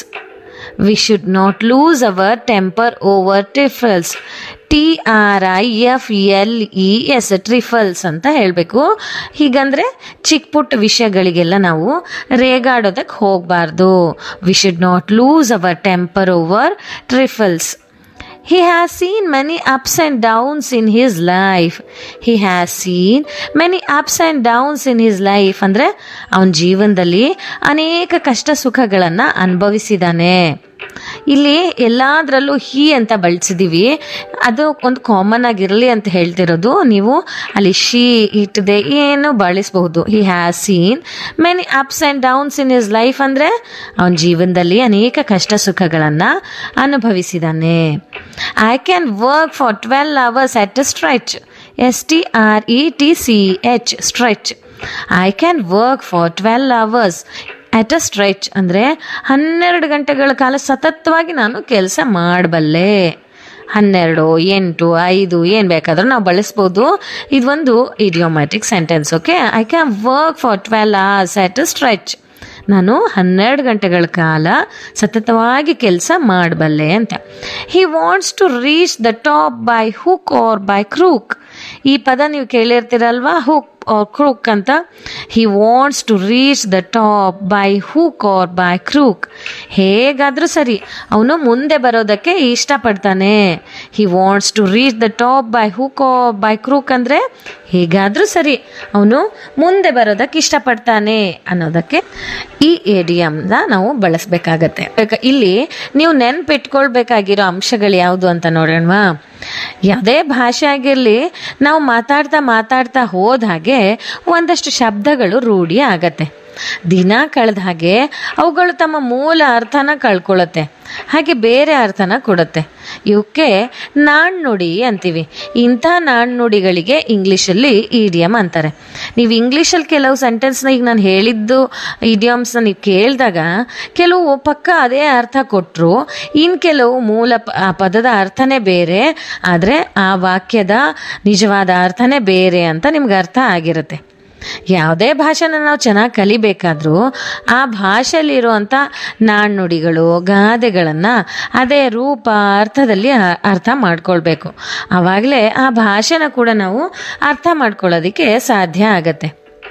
we should not lose our temper over trifles T R I F L E S trifles ಅಂತ ಹೇಳಬೇಕು ಹೀಗಂದ್ರೆ ಚಿಕ್ಕ ಪುಟ್ಟ ವಿಷಯಗಳಿಗೆಲ್ಲ ನಾವು ರೇಗಾಡೋದಕ್ಕೆ ಹೋಗಬಾರ್ದು we should not lose our temper over trifles He has seen many ups and downs in his life. He has seen many ups and downs in his life. ಅಂದ್ರೆ ಅವನ ಜೀವನದಲ್ಲಿ ಅನೇಕ ಕಷ್ಟ ಸುಖಗಳನ್ನು ಅನುಭವಿಸಿದಾನೆ ಇಲ್ಲಿ ಎಲ್ಲಾದ್ರಲ್ಲೂ ಹಿ ಅಂತ ಬಳಸಿದೀವಿ ಅದು ಒಂದು ಕಾಮನ್ ಆಗಿರಲಿ ಅಂತ ಹೇಳ್ತಿರೋದು ನೀವು ಅಲ್ಲಿ ಶಿ ಇಟ್ಟದೆ ಏನು ಬಳಸಬಹುದು he has seen many ups and downs in is life ಅಂದರೆ ಅವನ ಜೀವನದಲ್ಲಿ ಅನೇಕ ಕಷ್ಟ ಸುಖಗಳನ್ನು ಅನುಭವಿಸಿದ್ದಾನೆ I can work for twelve hours at a stretch S T R E T C H stretch I can work for twelve hours at a stretch ಅಂದರೆ ಹನ್ನೆರಡು ಗಂಟೆಗಳ ಕಾಲ ಸತತವಾಗಿ ನಾನು ಕೆಲಸ ಮಾಡಬಲ್ಲೆ ಹನ್ನೆರಡು ಎಂಟು ಐದು ಏನು ಬೇಕಾದರೂ ನಾವು ಬಳಸ್ಬೋದು ಇದೊಂದು idiomatic sentence okay I can work for twelve hours at a stretch ನಾನು ಹನ್ನೆರಡು ಗಂಟೆಗಳ ಕಾಲ ಸತತವಾಗಿ ಕೆಲಸ ಮಾಡಬಲ್ಲೆ ಅಂತ he wants to reach the top by hook or by crook ಈ ಪದ ನೀವು ಕೇಳಿರ್ತೀರಲ್ವಾ ಹುಕ್ ಆರ್ ಕ್ರೂಕ್ ಅಂತ he wants to reach the top by hook or by crook ಹೇಗಾದರೂ ಸರಿ ಅವನು ಮುಂದೆ ಬರೋದಕ್ಕೆ ಇಷ್ಟಪಡ್ತಾನೆ he wants to reach the top by hook or by crook ಅಂದರೆ ಹೇಗಾದರೂ ಸರಿ ಅವನು ಮುಂದೆ ಬರೋದಕ್ಕೆ ಇಷ್ಟಪಡ್ತಾನೆ ಅನ್ನೋದಕ್ಕೆ ಈ ಏಡಿಯಮ್ನ ನಾವು ಬಳಸಬೇಕಾಗತ್ತೆ ಇಲ್ಲಿ ನೀವು ನೆನ್ಪಿಟ್ಕೊಳ್ಬೇಕಾಗಿರೋ ಅಂಶಗಳು ಯಾವುದು ಅಂತ ನೋಡೋಣವಾ ಯಾವುದೇ ಭಾಷೆ ಆಗಿರಲಿ ನಾವು ಮಾತಾಡ್ತಾ ಮಾತಾಡ್ತಾ ಹೋದ ಹಾಗೆ ಒಂದಷ್ಟು ಶಬ್ದಗಳು ರೂಢಿ ಆಗತ್ತೆ ದಿನ ಕಳೆದ ಹಾಗೆ ಅವುಗಳು ತಮ್ಮ ಮೂಲ ಅರ್ಥನ ಕಳ್ಕೊಳ್ಳುತ್ತೆ ಹಾಗೆ ಬೇರೆ ಅರ್ಥನ ಕೊಡುತ್ತೆ ಇವಕ್ಕೆ ನಾಣ್ಣುಡಿ ಅಂತೀವಿ ಇಂಥ ನಾಣ್ಣುಡಿಗಳಿಗೆ ಇಂಗ್ಲೀಷಲ್ಲಿ ಇಡಿಯಮ್ ಅಂತಾರೆ ನೀವು ಇಂಗ್ಲೀಷಲ್ಲಿ ಕೆಲವು ಸೆಂಟೆನ್ಸ್ನ ಈಗ ನಾನು ಹೇಳಿದ್ದು ಇಡಿಯಮ್ಸ್ನ ನೀವು ಕೇಳಿದಾಗ ಕೆಲವು ಪಕ್ಕ ಅದೇ ಅರ್ಥ ಕೊಟ್ಟರು ಇನ್ನು ಕೆಲವು ಮೂಲ ಪ- ಆ ಪದದ ಅರ್ಥನೇ ಬೇರೆ ಆದರೆ ಆ ವಾಕ್ಯದ ನಿಜವಾದ ಅರ್ಥನೇ ಬೇರೆ ಅಂತ ನಿಮ್ಗೆ ಅರ್ಥ ಆಗಿರುತ್ತೆ ಯಾವುದೇ ಭಾಷೆನ ನಾವು ಚೆನ್ನಾಗಿ ಕಲಿಬೇಕಾದ್ರೂ ಆ ಭಾಷೆಯಲ್ಲಿರುವಂಥ ನಾಣ್ಣುಡಿಗಳು ಗಾದೆಗಳನ್ನು ಅದೇ ರೂಪ ಅರ್ಥದಲ್ಲಿ ಅ- ಅರ್ಥ ಮಾಡ್ಕೊಳ್ಬೇಕು ಆವಾಗಲೇ ಆ ಭಾಷೆನ ಕೂಡ ನಾವು ಅರ್ಥ ಮಾಡ್ಕೊಳ್ಳೋದಕ್ಕೆ ಸಾಧ್ಯ ಆಗತ್ತೆ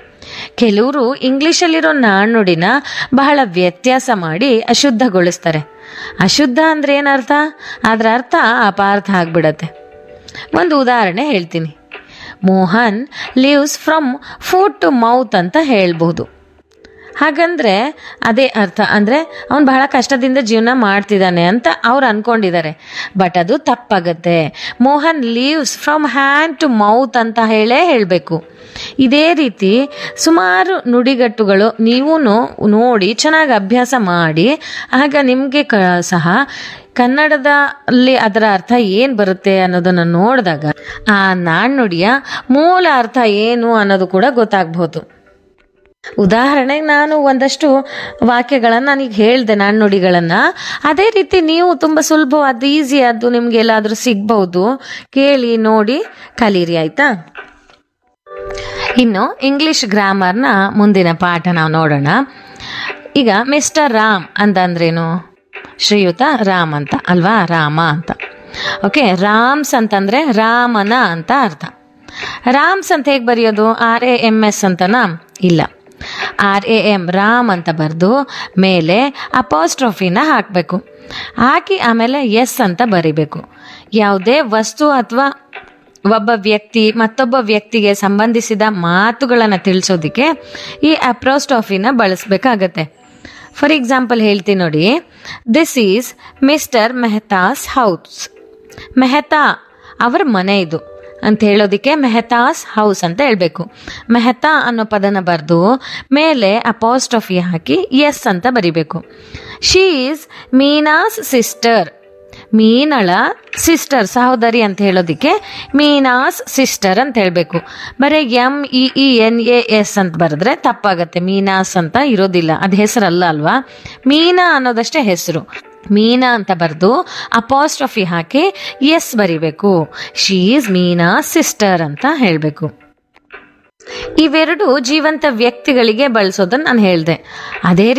ಕೆಲವರು ಇಂಗ್ಲೀಷಲ್ಲಿರೋ ನಾಣ್ಣುಡಿನ ಬಹಳ ವ್ಯತ್ಯಾಸ ಮಾಡಿ ಅಶುದ್ಧಗೊಳಿಸ್ತಾರೆ ಅಶುದ್ಧ ಅಂದ್ರೆ ಏನರ್ಥ ಅದರ ಅರ್ಥ ಅಪಾರ್ಥ ಆಗ್ಬಿಡತ್ತೆ ಒಂದು ಉದಾಹರಣೆ ಹೇಳ್ತೀನಿ Mohan lives from food to mouth ಅಂತ ಹೇಳ್ಬೋದು ಹಾಗಂದ್ರೆ ಅದೇ ಅರ್ಥ ಅಂದರೆ ಅವನು ಬಹಳ ಕಷ್ಟದಿಂದ ಜೀವನ ಮಾಡ್ತಿದ್ದಾನೆ ಅಂತ ಅವ್ರು ಅನ್ಕೊಂಡಿದ್ದಾರೆ ಬಟ್ ಅದು ತಪ್ಪಾಗತ್ತೆ Mohan lives from hand to mouth ಅಂತ ಹೇಳೇ ಹೇಳಬೇಕು ಇದೇ ರೀತಿ ಸುಮಾರು ನುಡಿಗಟ್ಟುಗಳು ನೀವು ನೋಡಿ ಚೆನ್ನಾಗಿ ಅಭ್ಯಾಸ ಮಾಡಿ ಆಗ ನಿಮಗೆ ಕ ಸಹ ಕನ್ನಡದಲ್ಲಿ ಅದರ ಅರ್ಥ ಏನು ಬರುತ್ತೆ ಅನ್ನೋದನ್ನು ನೋಡಿದಾಗ ಆ ನಾಣ್ಣುಡಿಯ ಮೂಲ ಅರ್ಥ ಏನು ಅನ್ನೋದು ಕೂಡ ಗೊತ್ತಾಗ್ಬೋದು ಉದಾಹರಣೆಗೆ ನಾನು ಒಂದಷ್ಟು ವಾಕ್ಯಗಳನ್ನು ನಾನೀಗ ಹೇಳಿದೆ ನಾಣ್ಣುಡಿಗಳನ್ನು ಅದೇ ರೀತಿ ನೀವು ತುಂಬ ಸುಲಭವಾದ ಈಸಿ ಆದ್ದು ನಿಮ್ಗೆ ಎಲ್ಲಾದರೂ ಸಿಗ್ಬಹುದು ಕೇಳಿ ನೋಡಿ ಕಲೀರಿ ಆಯ್ತಾ ಇನ್ನು ಇಂಗ್ಲಿಷ್ ಗ್ರಾಮರ್ನ ಮುಂದಿನ ಪಾಠ ನಾವು ನೋಡೋಣ ಈಗ ಮಿಸ್ಟರ್ ರಾಮ್ ಅಂತಂದ್ರೇನು ಶ್ರೀಯುತ ರಾಮ್ ಅಂತ ಅಲ್ವಾ ರಾಮ ಅಂತ ಓಕೆ ರಾಮ್ಸ್ ಅಂತಂದ್ರೆ ರಾಮನ ಅಂತ ಅರ್ಥ ರಾಮ್ಸ್ ಅಂತ ಹೇಗೆ ಬರೆಯೋದು ಆರ್ ಎ ಎಮ್ ಎಸ್ ಅಂತನಾ ಇಲ್ಲ ಆರ್ ಎ ಎಮ್ ರಾಮ್ ಅಂತ ಬರೆದು ಮೇಲೆ ಅಪಾಸ್ಟ್ರೋಫಿನ ಹಾಕಬೇಕು ಹಾಕಿ ಆಮೇಲೆ ಎಸ್ ಅಂತ ಬರಿಬೇಕು ಯಾವುದೇ ವಸ್ತು ಅಥವಾ ಒಬ್ಬ ವ್ಯಕ್ತಿ ಮತ್ತೊಬ್ಬ ವ್ಯಕ್ತಿಗೆ ಸಂಬಂಧಿಸಿದ ಮಾತುಗಳನ್ನು ತಿಳಿಸೋದಕ್ಕೆ ಈ ಅಪ್ರೋಸ್ಟಾಫಿನ ಬಳಸಬೇಕಾಗತ್ತೆ ಫಾರ್ ಎಕ್ಸಾಂಪಲ್ ಹೇಳ್ತೀನಿ ನೋಡಿ this is mister Mehta's house Mehta ಅವರ ಮನೆ ಇದು ಅಂತ ಹೇಳೋದಕ್ಕೆ ಮೆಹತಾಸ್ ಹೌಸ್ ಅಂತ ಹೇಳಬೇಕು ಮೆಹತಾ ಅನ್ನೋ ಪದನ ಬರೆದು ಮೇಲೆ ಅಪಾಸ್ಟ್ರಫಿ ಹಾಕಿ ಎಸ್ ಅಂತ ಬರಿಬೇಕು ಶೀ ಈಸ್ ಮೀನಾಸ್ ಸಿಸ್ಟರ್ ಮೀನಳ ಸಿಸ್ಟರ್ ಸಹೋದರಿ ಅಂತ ಹೇಳೋದಕ್ಕೆ ಮೀನಾಸ್ ಸಿಸ್ಟರ್ ಅಂತ ಹೇಳಬೇಕು ಬರೀ M E E N A S ಅಂತ ಬರೆದ್ರೆ ತಪ್ಪಾಗತ್ತೆ ಮೀನಾಸ್ ಅಂತ ಇರೋದಿಲ್ಲ ಅದು ಹೆಸರಲ್ಲ ಅಲ್ವಾ ಮೀನಾ ಅನ್ನೋದಷ್ಟೇ ಹೆಸರು ಮೀನಾ ಅಂತ ಬರೆದು ಅಪಾಸ್ಟ್ರಫಿ ಹಾಕಿ ಎಸ್ ಬರಿಬೇಕು ಶೀ ಈಸ್ ಮೀನಾ ಸಿಸ್ಟರ್ ಅಂತ ಹೇಳಬೇಕು ಇವೆರಡು ಜೀವಂತ ವ್ಯಕ್ತಿಗಳಿಗೆ ಬಳಸೋದನ್ನ ನಾನು ಹೇಳಿದೆ ಅದೇ